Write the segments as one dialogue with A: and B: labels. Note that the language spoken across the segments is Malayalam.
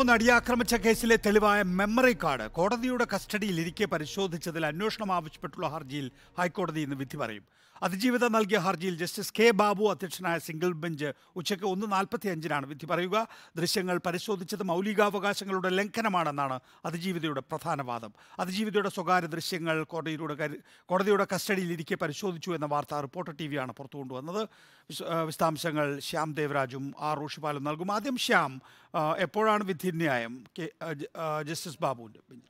A: നടിയെ ആക്രമിച്ച കേസിലെ തെളിവായ മെമ്മറി കാർഡ് കോടതിയുടെ കസ്റ്റഡിയിലിരിക്കെ പരിശോധിച്ചതിൽ അന്വേഷണം ആവശ്യപ്പെട്ടുള്ള ഹർജിയിൽ ഹൈക്കോടതി ഇന്ന് വിധി പറയും അതിജീവിത നൽകിയ ഹർജിയിൽ ജസ്റ്റിസ് കെ ബാബു അധ്യക്ഷനായ സിംഗിൾ ബെഞ്ച് ഉച്ചയ്ക്ക് ഒന്ന് നാൽപ്പത്തി അഞ്ചിനാണ് വിധി പറയുക ദൃശ്യങ്ങൾ പരിശോധിച്ചത് മൗലികാവകാശങ്ങളുടെ ലംഘനമാണെന്നാണ് അതിജീവിതയുടെ പ്രധാന വാദം അതിജീവിതയുടെ സ്വകാര്യ ദൃശ്യങ്ങൾ കോടതിയുടെ കരു- കോടതിയുടെ കസ്റ്റഡിയിലിരിക്കെ പരിശോധിച്ചു എന്ന വാർത്ത റിപ്പോർട്ടർ ടി വിയാണ് പുറത്തു കൊണ്ടുവന്നത് വിശ- ആ, വിശദാംശങ്ങൾ ശ്യാം ദേവരാജും ആർ റോഷിപാലും നൽകും ആദ്യം ശ്യാം ആ, എപ്പോഴാണ് വിധിന്യായം കെ ആ, ജ- ആ, ജസ്റ്റിസ് ബാബുവിൻ്റെ ബെഞ്ചിൽ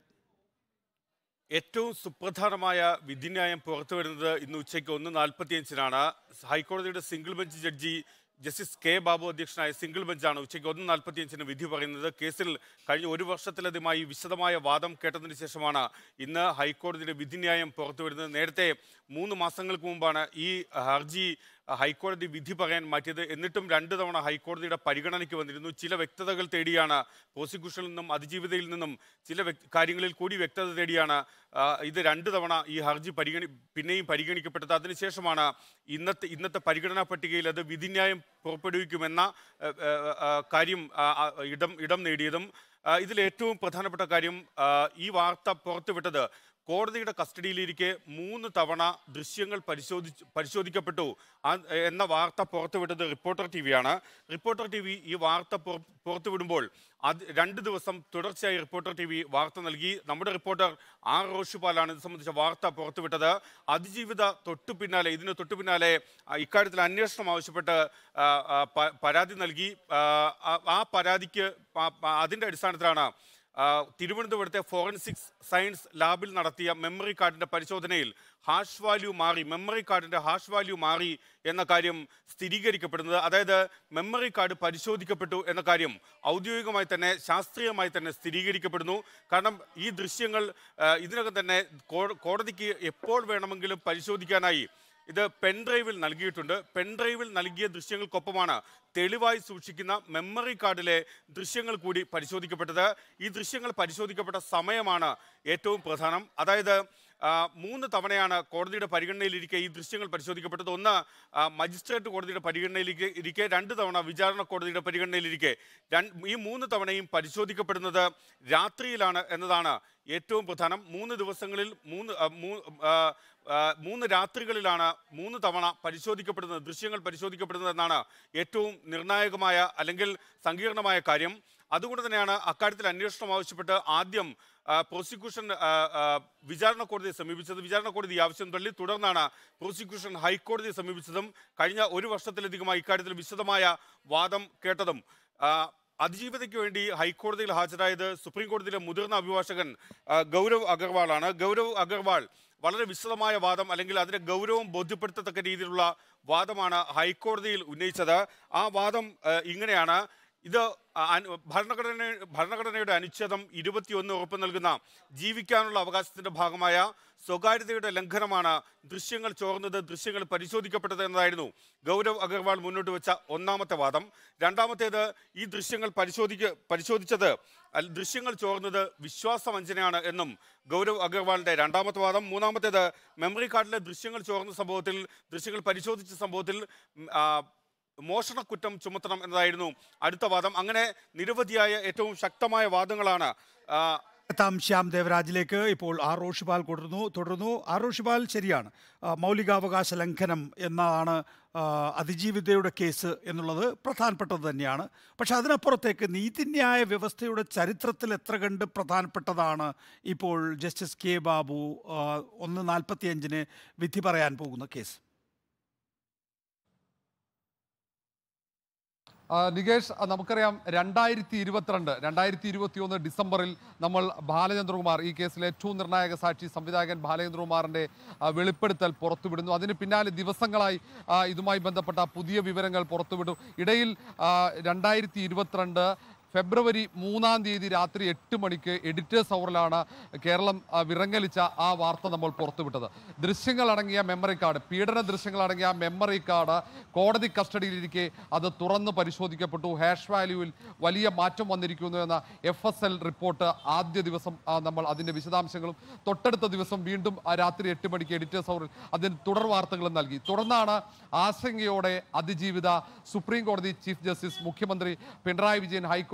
B: ഏറ്റവും സുപ്രധാനമായ വിധിന്യായം പുറത്തു വരുന്നത് ഇന്ന് ഉച്ചയ്ക്ക് ഒന്ന് നാൽപ്പത്തിയഞ്ചിനാണ് ഹൈക്കോടതിയുടെ single bench judge justice K Babu അധ്യക്ഷനായ സിംഗിൾ ബെഞ്ചാണ് ഉച്ചയ്ക്ക് ഒന്ന് നാൽപ്പത്തിയഞ്ചിന് വിധി പറയുന്നത് കേസിൽ കഴിഞ്ഞ ഒരു വർഷത്തിലധികമായി വിശദമായ വാദം കേട്ടതിന് ശേഷമാണ് ഇന്ന് ഹൈക്കോടതിയുടെ വിധിന്യായം പുറത്തു വരുന്നത് നേരത്തെ മൂന്ന് മാസങ്ങൾക്ക് മുമ്പാണ് ഈ ഹർജി ഹൈക്കോടതി വിധി പറയാൻ മാറ്റിയത് എന്നിട്ടും രണ്ട് തവണ ഹൈക്കോടതിയുടെ പരിഗണനയ്ക്ക് വന്നിരുന്നു ചില വ്യക്തതകൾ തേടിയാണ് പ്രോസിക്യൂഷനിൽ നിന്നും അതിജീവിതയിൽ നിന്നും ചില വ്യക്- കാര്യങ്ങളിൽ കൂടി വ്യക്തത തേടിയാണ് ആ, ഇത് രണ്ട് തവണ ഈ ഹർജി പരിഗണി പിന്നെയും പരിഗണിക്കപ്പെട്ടത് അതിനുശേഷമാണ് ഇന്നത്തെ ഇന്നത്തെ പരിഗണനാ പട്ടികയിൽ അത് വിധിന്യായം പുറപ്പെടുവിക്കുമെന്ന ആ, ആ, ആ, കാര്യം ആ, ആ, ഇടം ഇടം നേടിയതും ആ, ഇതിൽ ഏറ്റവും പ്രധാനപ്പെട്ട കാര്യം ആ, ഈ വാർത്ത പുറത്തുവിട്ടത് കോടതിയുടെ കസ്റ്റഡിയിലിരിക്കെ മൂന്ന് തവണ ദൃശ്യങ്ങൾ പരിശോധിച്ച് പരിശോധിക്കപ്പെട്ടു ആ- എന്ന വാർത്ത പുറത്തുവിട്ടത് റിപ്പോർട്ടർ ടി വിയാണ് റിപ്പോർട്ടർ ടി വി ഈ വാർത്ത പുറ- പുറത്തുവിടുമ്പോൾ അത് രണ്ട് ദിവസം തുടർച്ചയായി റിപ്പോർട്ടർ ടി വി വാർത്ത നൽകി നമ്മുടെ റിപ്പോർട്ടർ ആർ റോഷിപാലാണ് ഇത് സംബന്ധിച്ച വാർത്ത പുറത്തുവിട്ടത് അതിജീവിത തൊട്ടു പിന്നാലെ ഇതിന് തൊട്ടു പിന്നാലെ ആ, ഇക്കാര്യത്തിൽ അന്വേഷണം ആവശ്യപ്പെട്ട് ആ, ആ, പ- പരാതി നൽകി ആ, ആ- ആ പരാതിക്ക് പ- പ- അതിൻ്റെ അടിസ്ഥാനത്തിലാണ് ആ, തിരുവനന്തപുരത്തെ ഫോറൻസിക്സ് സയൻസ് ലാബിൽ നടത്തിയ മെമ്മറി കാർഡിന്റെ പരിശോധനയിൽ ഹാഷ് വാല്യൂ മാറി മെമ്മറി കാർഡിന്റെ ഹാഷ് വാല്യൂ മാറി എന്ന കാര്യം സ്ഥിരീകരിക്കപ്പെടുന്നത് അതായത് മെമ്മറി കാർഡ് പരിശോധിക്കപ്പെട്ടു എന്ന കാര്യം ഔദ്യോഗികമായി തന്നെ ശാസ്ത്രീയമായി തന്നെ സ്ഥിരീകരിക്കപ്പെടുന്നു കാരണം ഈ ദൃശ്യങ്ങൾ ആ, ഇതിനകം തന്നെ കോ- കോടതിക്ക് എപ്പോൾ വേണമെങ്കിലും പരിശോധിക്കാനായി ഇത് പെൻഡ്രൈവിൽ നൽകിയിട്ടുണ്ട് പെൻഡ്രൈവിൽ നൽകിയ ദൃശ്യങ്ങൾക്കൊപ്പമാണ് തെളിവായി സൂക്ഷിക്കുന്ന മെമ്മറി കാർഡിലെ ദൃശ്യങ്ങൾ കൂടി പരിശോധിക്കപ്പെട്ടത് ഈ ദൃശ്യങ്ങൾ പരിശോധിക്കപ്പെട്ട സമയമാണ് ഏറ്റവും പ്രധാനം അതായത് ആ, മൂന്ന് തവണയാണ് കോടതിയുടെ പരിഗണനയിലിരിക്കെ ഈ ദൃശ്യങ്ങൾ പരിശോധിക്കപ്പെട്ടത് ഒന്ന് ആ, മജിസ്ട്രേറ്റ് കോടതിയുടെ പരിഗണനയിലിരിക്കെ ഇരിക്കെ രണ്ട് തവണ വിചാരണ കോടതിയുടെ പരിഗണനയിലിരിക്കെ രണ്ട് ഈ മൂന്ന് തവണയും പരിശോധിക്കപ്പെടുന്നത് രാത്രിയിലാണ് എന്നതാണ് ഏറ്റവും പ്രധാനം മൂന്ന് ദിവസങ്ങളിൽ മൂന്ന് ആ, മൂ- ആ, ആ, മൂന്ന് രാത്രികളിലാണ് മൂന്ന് തവണ പരിശോധിക്കപ്പെടുന്നത് ദൃശ്യങ്ങൾ പരിശോധിക്കപ്പെടുന്നത് എന്നാണ് ഏറ്റവും നിർണായകമായ അല്ലെങ്കിൽ സങ്കീർണമായ കാര്യം അതുകൊണ്ട് തന്നെയാണ് അക്കാര്യത്തിൽ അന്വേഷണം ആവശ്യപ്പെട്ട് ആദ്യം ആ, പ്രോസിക്യൂഷൻ ആ, ആ, വിചാരണ കോടതിയെ സമീപിച്ചത് വിചാരണ കോടതി ഈ ആവശ്യം തള്ളി തുടർന്നാണ് പ്രോസിക്യൂഷൻ ഹൈക്കോടതിയെ സമീപിച്ചതും കഴിഞ്ഞ ഒരു വർഷത്തിലധികമായി ഇക്കാര്യത്തിൽ വിശദമായ വാദം കേട്ടതും ആ, അതിജീവിതയ്ക്ക് വേണ്ടി ഹൈക്കോടതിയിൽ ഹാജരായത് സുപ്രീം കോടതിയിലെ മുതിർന്ന അഭിഭാഷകൻ ആ, ഗൗരവ് അഗർവാളാണ് ഗൗരവ് അഗർവാൾ വളരെ വിശദമായ വാദം അല്ലെങ്കിൽ അതിന്റെ ഗൗരവം ബോധ്യപ്പെടുത്തത്തക്ക രീതിയിലുള്ള വാദമാണ് ഹൈക്കോടതിയിൽ ഉന്നയിച്ചത് ആ വാദം ആ, ഇങ്ങനെയാണ് ഇത് അനു- ഭരണഘടന ഭരണഘടനയുടെ അനുച്ഛേദം ഇരുപത്തിയൊന്ന് ഉറപ്പ് നൽകുന്ന ജീവിക്കാനുള്ള അവകാശത്തിന്റെ ഭാഗമായ സ്വകാര്യതയുടെ ലംഘനമാണ് ദൃശ്യങ്ങൾ ചോർന്നത് ദൃശ്യങ്ങൾ പരിശോധിക്കപ്പെട്ടത് എന്നതായിരുന്നു ഗൗരവ് അഗർവാൾ മുന്നോട്ട് വെച്ച ഒന്നാമത്തെ വാദം രണ്ടാമത്തേത് ഈ ദൃശ്യങ്ങൾ പരിശോധിക്ക പരിശോധിച്ചത് അൽ- ദൃശ്യങ്ങൾ ചോർന്നത് വിശ്വാസവഞ്ചനയാണ് എന്നും ഗൗരവ് അഗർവാളിന്റെ രണ്ടാമത്തെ വാദം മൂന്നാമത്തേത് മെമ്മറി കാർഡിലെ ദൃശ്യങ്ങൾ ചോർന്ന സംഭവത്തിൽ ദൃശ്യങ്ങൾ പരിശോധിച്ച സംഭവത്തിൽ ഉം, ആ, മോഷണക്കുറ്റം ചുമത്തണം എന്നതായിരുന്നു അടുത്ത വാദം അങ്ങനെ നിരവധിയായ ഏറ്റവും ശക്തമായ വാദങ്ങളാണ് ആ,
A: എത്താം ശ്യാം ദേവരാജിലേക്ക് ഇപ്പോൾ ആർ റോഷിപാൽ തുടർന്നു തുടർന്നു ആർ റോഷിപാൽ ശരിയാണ് ആ, മൗലികാവകാശ ലംഘനം എന്നാണ് ആ, അതിജീവിതയുടെ കേസ് എന്നുള്ളത് പ്രധാനപ്പെട്ടത് തന്നെയാണ് പക്ഷെ അതിനപ്പുറത്തേക്ക് നീതിന്യായ വ്യവസ്ഥയുടെ ചരിത്രത്തിൽ എത്ര കണ്ട് പ്രധാനപ്പെട്ടതാണ് ഇപ്പോൾ ജസ്റ്റിസ് കെ ബാബു ആ, ഒന്ന് നാൽപ്പത്തിയഞ്ചിന് വിധി പറയാൻ പോകുന്ന കേസ്
C: ആ, നികേഷ് ആ, നമുക്കറിയാം രണ്ടായിരത്തി ഇരുപത്തിരണ്ട് രണ്ടായിരത്തി ഇരുപത്തി ഒന്ന് ഡിസംബറിൽ നമ്മൾ ബാലചന്ദ്രകുമാർ ഈ കേസിലെ ഏറ്റവും നിർണായക സാക്ഷി സംവിധായകൻ ബാലചന്ദ്രകുമാറിന്റെ ആ, വെളിപ്പെടുത്തൽ പുറത്തുവിടുന്നു അതിന് പിന്നാലെ ദിവസങ്ങളായി ആ, ഇതുമായി ബന്ധപ്പെട്ട പുതിയ വിവരങ്ങൾ പുറത്തുവിടും ഇടയിൽ രണ്ടായിരത്തി ഇരുപത്തിരണ്ട് ഫെബ്രുവരി മൂന്നാം തീയതി രാത്രി എട്ട് മണിക്ക് എഡിറ്റേഴ്സ് അവറിലാണ് കേരളം ആ, വിറങ്ങലിച്ച ആ വാർത്ത നമ്മൾ പുറത്തുവിട്ടത് ദൃശ്യങ്ങളടങ്ങിയ മെമ്മറി കാർഡ് പീഡന ദൃശ്യങ്ങളടങ്ങിയ മെമ്മറി കാർഡ് കോടതി കസ്റ്റഡിയിലിരിക്കെ അത് തുറന്ന് പരിശോധിക്കപ്പെട്ടു ഹാഷ് വാല്യൂവിൽ വലിയ മാറ്റം വന്നിരിക്കുന്നു എന്ന എഫ് എസ് എൽ റിപ്പോർട്ട് ആദ്യ ദിവസം ആ, നമ്മൾ അതിൻ്റെ വിശദാംശങ്ങളും തൊട്ടടുത്ത ദിവസം വീണ്ടും ആ രാത്രി എട്ട് മണിക്ക് എഡിറ്റേഴ്സ് അവറിൽ അതിന് തുടർ വാർത്തകളും നൽകി തുടർന്നാണ് ആശങ്കയോടെ അതിജീവിത സുപ്രീം കോടതി ചീഫ് ജസ്റ്റിസ് മുഖ്യമന്ത്രി പിണറായി വിജയൻ ഹൈക്കോടതി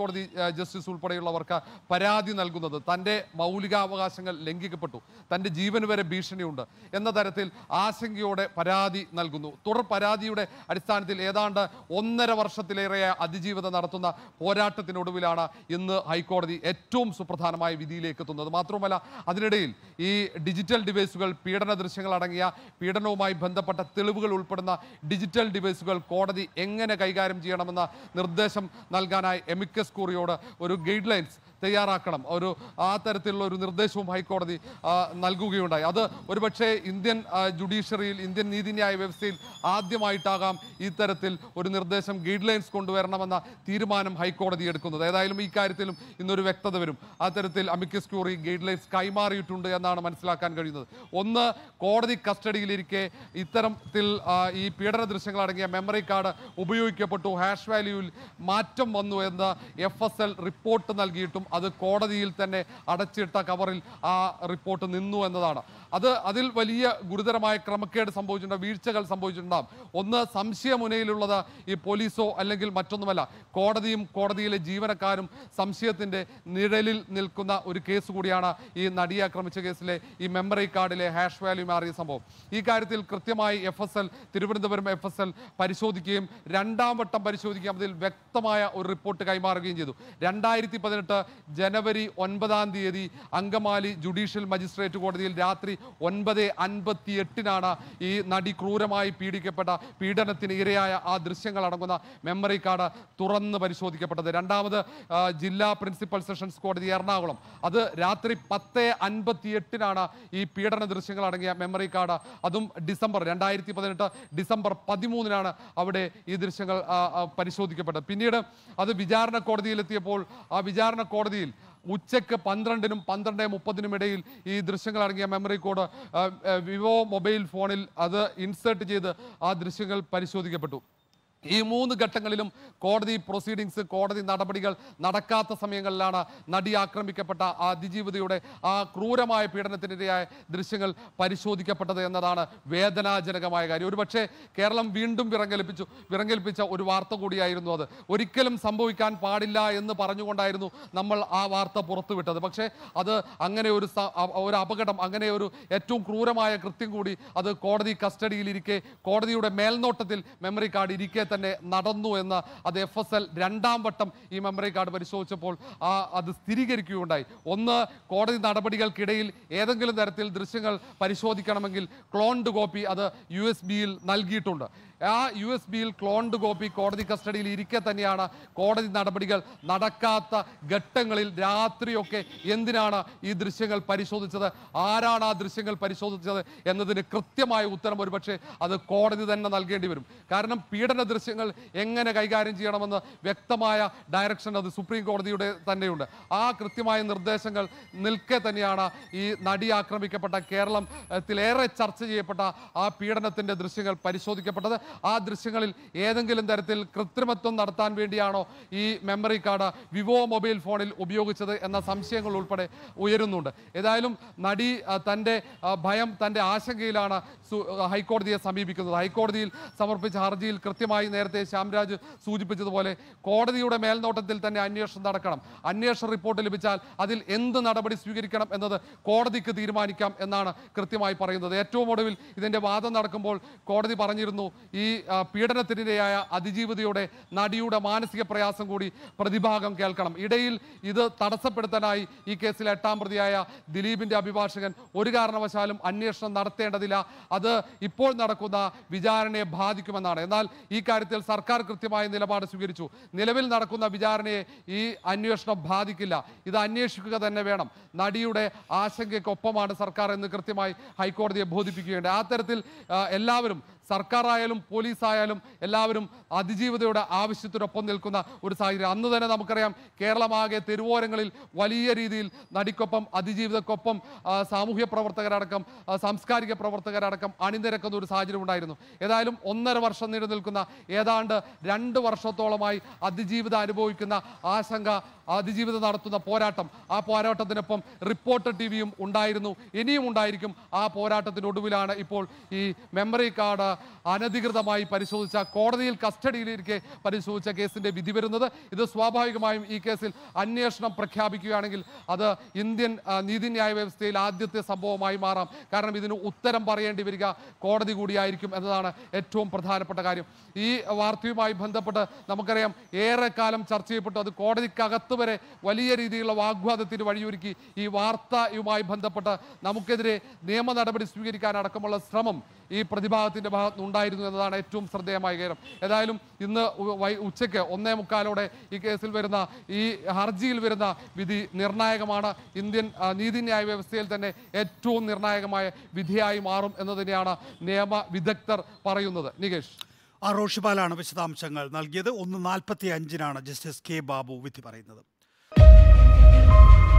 C: ഹൈക്കോടതി ആ, ജസ്റ്റിസ് ഉൾപ്പെടെയുള്ളവർക്ക് പരാതി നൽകുന്നത് തൻ്റെ മൗലികാവകാശങ്ങൾ ലംഘിക്കപ്പെട്ടു തൻ്റെ ജീവന് വരെ ഭീഷണിയുണ്ട് എന്ന തരത്തിൽ ആശങ്കയോടെ പരാതി നൽകുന്നു തുടർ പരാതിയുടെ അടിസ്ഥാനത്തിൽ ഏതാണ്ട് ഒന്നര വർഷത്തിലേറെ അതിജീവിതം നടത്തുന്ന പോരാട്ടത്തിനൊടുവിലാണ് ഇന്ന് ഹൈക്കോടതി ഏറ്റവും സുപ്രധാനമായ വിധിയിലേക്ക് എത്തുന്നത് മാത്രമല്ല അതിനിടയിൽ ഈ ഡിജിറ്റൽ ഡിവൈസുകൾ പീഡന ദൃശ്യങ്ങൾ അടങ്ങിയ പീഡനവുമായി ബന്ധപ്പെട്ട തെളിവുകൾ ഉൾപ്പെടുന്ന ഡിജിറ്റൽ ഡിവൈസുകൾ കോടതി എങ്ങനെ കൈകാര്യം ചെയ്യണമെന്ന നിർദ്ദേശം നൽകാനായി എമിക്കസ് കൂറിയോട് ഒരു ഗൈഡ് ലൈൻസ് തയ്യാറാക്കണം ഒരു ആ തരത്തിലുള്ള ഒരു നിർദ്ദേശവും ഹൈക്കോടതി ആ, നൽകുകയുണ്ടായി അത് ഒരുപക്ഷെ ഇന്ത്യൻ ആ, ജുഡീഷ്യറിയിൽ ഇന്ത്യൻ നീതിന്യായ വ്യവസ്ഥയിൽ ആദ്യമായിട്ടാകാം ഇത്തരത്തിൽ ഒരു നിർദ്ദേശം ഗൈഡ് ലൈൻസ് കൊണ്ടുവരണമെന്ന തീരുമാനം ഹൈക്കോടതി എടുക്കുന്നത് ഏതായാലും ഈ കാര്യത്തിലും ഇന്നൊരു വ്യക്തത വരും ആ തരത്തിൽ അമിക്കസ് ക്യൂറി ഗൈഡ് ലൈൻസ് കൈമാറിയിട്ടുണ്ട് എന്നാണ് മനസ്സിലാക്കാൻ കഴിയുന്നത് ഒന്ന് കോടതി കസ്റ്റഡിയിലിരിക്കെ ഇത്തരത്തിൽ ആ, ഈ പീഡന ദൃശ്യങ്ങൾ അടങ്ങിയ മെമ്മറി കാർഡ് ഉപയോഗിക്കപ്പെട്ടു ഹാഷ് വാല്യൂവിൽ മാറ്റം വന്നു എന്ന് എഫ് എസ് എൽ റിപ്പോർട്ട് നൽകിയിട്ടും അത് കോടതിയിൽ തന്നെ അടച്ചിട്ട കവറിൽ ആ റിപ്പോർട്ട് നിന്നു എന്നതാണ് അത് അതിൽ വലിയ ഗുരുതരമായ ക്രമക്കേട് സംഭവിച്ചിട്ടുണ്ട് വീഴ്ചകൾ സംഭവിച്ചിട്ടുണ്ടാകും ഒന്ന് സംശയമുനയിലുള്ളത് ഈ പോലീസോ അല്ലെങ്കിൽ മറ്റൊന്നുമല്ല കോടതിയും കോടതിയിലെ ജീവനക്കാരും സംശയത്തിന്റെ നിഴലിൽ നിൽക്കുന്ന ഒരു കേസ് കൂടിയാണ് ഈ നടിയെ ആക്രമിച്ച കേസിലെ ഈ മെമ്മറി കാർഡിലെ ഹാഷ് വാല്യൂ മാറിയ സംഭവം ഈ കാര്യത്തിൽ കൃത്യമായി F S L Thiruvananthapuram F S L പരിശോധിക്കുകയും രണ്ടാം വട്ടം പരിശോധിക്കുകയും അതിൽ വ്യക്തമായ ഒരു റിപ്പോർട്ട് കൈമാറുകയും ചെയ്തു രണ്ടായിരത്തി പതിനെട്ട് ജനുവരി ഒൻപതാം തീയതി അങ്കമാലി ജുഡീഷ്യൽ മജിസ്ട്രേറ്റ് കോടതിയിൽ രാത്രി ഒൻപത് അൻപത്തി എട്ടിനാണ് ഈ നടി ക്രൂരമായി പീഡിക്കപ്പെട്ട പീഡനത്തിന് ഇരയായ ആ ദൃശ്യങ്ങൾ അടങ്ങുന്ന മെമ്മറി കാർഡ് തുറന്ന് പരിശോധിക്കപ്പെട്ടത് രണ്ടാമത് ആ, ജില്ലാ പ്രിൻസിപ്പൽ സെഷൻസ് കോടതി എറണാകുളം അത് രാത്രി പത്ത് അൻപത്തി എട്ടിനാണ് ഈ പീഡന ദൃശ്യങ്ങൾ അടങ്ങിയ മെമ്മറി കാർഡ് അതും ഡിസംബർ രണ്ടായിരത്തി പതിനെട്ട് ഡിസംബർ പതിമൂന്നിനാണ് അവിടെ ഈ ദൃശ്യങ്ങൾ ആ, ആ, പരിശോധിക്കപ്പെട്ടത് പിന്നീട് അത് വിചാരണ കോടതിയിലെത്തിയപ്പോൾ ആ വിചാരണ കോടതിയിൽ ഉച്ചയ്ക്ക് പന്ത്രണ്ടിനും പന്ത്രണ്ട് മുപ്പതിനും ഇടയിൽ ഈ ദൃശ്യങ്ങൾ അടങ്ങിയ മെമ്മറി കോഡ് ആ, ആ, വിവോ മൊബൈൽ ഫോണിൽ അത് ഇൻസേർട്ട് ചെയ്ത് ആ ദൃശ്യങ്ങൾ പരിശോധിക്കപ്പെട്ടു ഈ മൂന്ന് ഘട്ടങ്ങളിലും കോടതി പ്രൊസീഡിങ്സ് കോടതി നടപടികൾ നടക്കാത്ത സമയങ്ങളിലാണ് നടി ആക്രമിക്കപ്പെട്ട ആ അതിജീവിതയുടെ ആ ക്രൂരമായ പീഡനത്തിനിരയായ ദൃശ്യങ്ങൾ പരിശോധിക്കപ്പെട്ടത് എന്നതാണ് വേദനാജനകമായ കാര്യം ഒരുപക്ഷെ കേരളം വീണ്ടും വിറങ്ങലിപ്പിച്ചു വിറങ്ങലിപ്പിച്ച ഒരു വാർത്ത കൂടിയായിരുന്നു അത് ഒരിക്കലും സംഭവിക്കാൻ പാടില്ല എന്ന് പറഞ്ഞുകൊണ്ടായിരുന്നു നമ്മൾ ആ വാർത്ത പുറത്തുവിട്ടത് പക്ഷേ അത് അങ്ങനെ ഒരു സ- അ- ഒരു അപകടം അങ്ങനെ ഒരു ഏറ്റവും ക്രൂരമായ കൃത്യം കൂടി അത് കോടതി കസ്റ്റഡിയിലിരിക്കെ കോടതിയുടെ മേൽനോട്ടത്തിൽ മെമ്മറി കാർഡ് ഇരിക്കെ തന്നെ നടന്നു എന്ന് അത് എഫ് എസ് എൽ രണ്ടാം വട്ടം ഈ മെമ്മറി കാർഡ് പരിശോധിച്ചപ്പോൾ ആ അത് സ്ഥിരീകരിക്കുകയുണ്ടായി ഒന്ന് കോടതി നടപടികൾക്കിടയിൽ ഏതെങ്കിലും തരത്തിൽ ദൃശ്യങ്ങൾ പരിശോധിക്കണമെങ്കിൽ ക്ലോൺഡ് കോപ്പി അത് യു എസ് ബിയിൽ നൽകിയിട്ടുണ്ട് ആ യു എസ് ബിയിൽ ക്ലോൺഡ് കോപ്പി കോടതി കസ്റ്റഡിയിൽ ഇരിക്കെ തന്നെയാണ് കോടതി നടപടികൾ നടക്കാത്ത ഘട്ടങ്ങളിൽ രാത്രിയൊക്കെ എന്തിനാണ് ഈ ദൃശ്യങ്ങൾ പരിശോധിച്ചത് ആരാണ് ആ ദൃശ്യങ്ങൾ പരിശോധിച്ചത് എന്നതിന് കൃത്യമായ ഉത്തരം ഒരുപക്ഷെ അത് കോടതി തന്നെ നൽകേണ്ടി വരും കാരണം പീഡന ദൃശ്യങ്ങൾ എങ്ങനെ കൈകാര്യം ചെയ്യണമെന്ന് വ്യക്തമായ ഡയറക്ഷൻ അത് സുപ്രീം കോടതിയുടെ തന്നെയുണ്ട് ആ കൃത്യമായ നിർദ്ദേശങ്ങൾ നിൽക്കെ തന്നെയാണ് ഈ നടി ആക്രമിക്കപ്പെട്ട കേരളത്തിലേറെ ചർച്ച ചെയ്യപ്പെട്ട ആ പീഡനത്തിന്റെ ദൃശ്യങ്ങൾ പരിശോധിക്കപ്പെട്ടത് ആ ദൃശ്യങ്ങളിൽ ഏതെങ്കിലും തരത്തിൽ കൃത്രിമത്വം നടത്താൻ വേണ്ടിയാണോ ഈ മെമ്മറി കാർഡ് വിവോ മൊബൈൽ ഫോണിൽ ഉപയോഗിച്ചത് എന്ന സംശയങ്ങൾ ഉൾപ്പെടെ ഉയരുന്നുണ്ട് ഏതായാലും നടി ആ, തൻ്റെ ആ, ഭയം തൻ്റെ ആശങ്കയിലാണ് സു- ഹൈക്കോടതിയെ സമീപിക്കുന്നത് ഹൈക്കോടതിയിൽ സമർപ്പിച്ച ഹർജിയിൽ കൃത്യമായി നേരത്തെ ശ്യാംരാജ് സൂചിപ്പിച്ചതുപോലെ കോടതിയുടെ മേൽനോട്ടത്തിൽ തന്നെ അന്വേഷണം നടക്കണം അന്വേഷണ റിപ്പോർട്ട് ലഭിച്ചാൽ അതിൽ എന്ത് നടപടി സ്വീകരിക്കണം എന്നത് കോടതിക്ക് തീരുമാനിക്കാം എന്നാണ് കൃത്യമായി പറയുന്നത് ഏറ്റവും ഒടുവിൽ ഇതിന്റെ വാദം നടക്കുമ്പോൾ കോടതി പറഞ്ഞിരുന്നു ഈ ആ, പീഡനത്തിനിരയായ അതിജീവിതയുടെ നടിയുടെ മാനസിക പ്രയാസം കൂടി പ്രതിഭാഗം കേൾക്കണം ഇടയിൽ ഇത് തടസ്സപ്പെടുത്താനായി ഈ കേസിൽ എട്ടാം പ്രതിയായ ദിലീപിന്റെ അഭിഭാഷകൻ ഒരു കാരണവശാലും അന്വേഷണം നടത്തേണ്ടതില്ല അത് ഇപ്പോൾ നടക്കുന്ന വിചാരണയെ ബാധിക്കുമെന്നാണ് എന്നാൽ ഈ കാര്യത്തിൽ സർക്കാർ കൃത്യമായ നിലപാട് സ്വീകരിച്ചു നിലവിൽ നടക്കുന്ന വിചാരണയെ ഈ അന്വേഷണം ബാധിക്കില്ല ഇത് അന്വേഷിക്കുക തന്നെ വേണം നടിയുടെ ആശങ്കയ്ക്കൊപ്പമാണ് സർക്കാർ എന്ന് കൃത്യമായി ഹൈക്കോടതിയെ ബോധിപ്പിക്കുകയുണ്ട് ആ തരത്തിൽ ആ, എല്ലാവരും സർക്കാരായാലും പോലീസായാലും എല്ലാവരും അതിജീവിതയുടെ ആവശ്യത്തിനൊപ്പം നിൽക്കുന്ന ഒരു സാഹചര്യം അന്ന് തന്നെ നമുക്കറിയാം കേരളമാകെ തെരുവോരങ്ങളിൽ വലിയ രീതിയിൽ നടിക്കൊപ്പം അതിജീവിതക്കൊപ്പം ആ, സാമൂഹ്യ പ്രവർത്തകരടക്കം ആ, സാംസ്കാരിക പ്രവർത്തകരടക്കം അണിനിരക്കുന്ന ഒരു സാഹചര്യം ഉണ്ടായിരുന്നു ഏതായാലും ഒന്നര വർഷം നീണ്ടു നിൽക്കുന്ന ഏതാണ്ട് രണ്ട് വർഷത്തോളമായി അതിജീവിത അനുഭവിക്കുന്ന ആശങ്ക അതിജീവിതം നടത്തുന്ന പോരാട്ടം ആ പോരാട്ടത്തിനൊപ്പം റിപ്പോർട്ടർ ടി വിയും ഉണ്ടായിരുന്നു ഇനിയും ഉണ്ടായിരിക്കും ആ പോരാട്ടത്തിനൊടുവിലാണ് ഇപ്പോൾ ഈ മെമ്മറി കാർഡ് അനധികൃതമായി പരിശോധിച്ച കോടതിയിൽ കസ്റ്റഡിയിലിരിക്കെ പരിശോധിച്ച കേസിന്റെ വിധി വരുന്നത് ഇത് സ്വാഭാവികമായും ഈ കേസിൽ അന്വേഷണം പ്രഖ്യാപിക്കുകയാണെങ്കിൽ അത് ഇന്ത്യൻ ആ, നീതിന്യായ വ്യവസ്ഥയിൽ ആദ്യത്തെ സംഭവമായി മാറാം കാരണം ഇതിന് ഉത്തരം പറയേണ്ടി വരിക കോടതി കൂടിയായിരിക്കും എന്നതാണ് ഏറ്റവും പ്രധാനപ്പെട്ട കാര്യം ഈ വാർത്തയുമായി ബന്ധപ്പെട്ട് നമുക്കറിയാം ഏറെക്കാലം ചർച്ച ചെയ്യപ്പെട്ടു അത് കോടതിക്കകത്ത് വരെ വലിയ രീതിയിലുള്ള വാഗ്വാദത്തിന് വഴിയൊരുക്കി ഈ വാർത്തയുമായി ബന്ധപ്പെട്ട് നമുക്കെതിരെ നിയമ നടപടി സ്വീകരിക്കാൻ അടക്കമുള്ള ശ്രമം ഈ പ്രതിഭാഗത്തിന്റെ ഭാഗത്ത് നിന്നുണ്ടായിരുന്നു എന്നതാണ് ഏറ്റവും ശ്രദ്ധേയമായ കാര്യം ഏതായാലും ഇന്ന് ഉ- വൈ- ഉച്ചയ്ക്ക് ഒന്നേ മുക്കാലോടെ ഈ കേസിൽ വരുന്ന ഈ ഹർജിയിൽ വരുന്ന വിധി നിർണായകമാണ് ഇന്ത്യൻ ആ, നീതിന്യായ വ്യവസ്ഥയിൽ തന്നെ ഏറ്റവും നിർണായകമായ വിധിയായി മാറും എന്ന് തന്നെയാണ് നിയമ വിദഗ്ധർ പറയുന്നത് നികേഷ്
A: ആ റോഷിപാലാണ് വിശദാംശങ്ങൾ നൽകിയത് ഒന്ന് നാൽപ്പത്തി അഞ്ചിനാണ് ജസ്റ്റിസ് കെ ബാബു വിധി പറയുന്നത്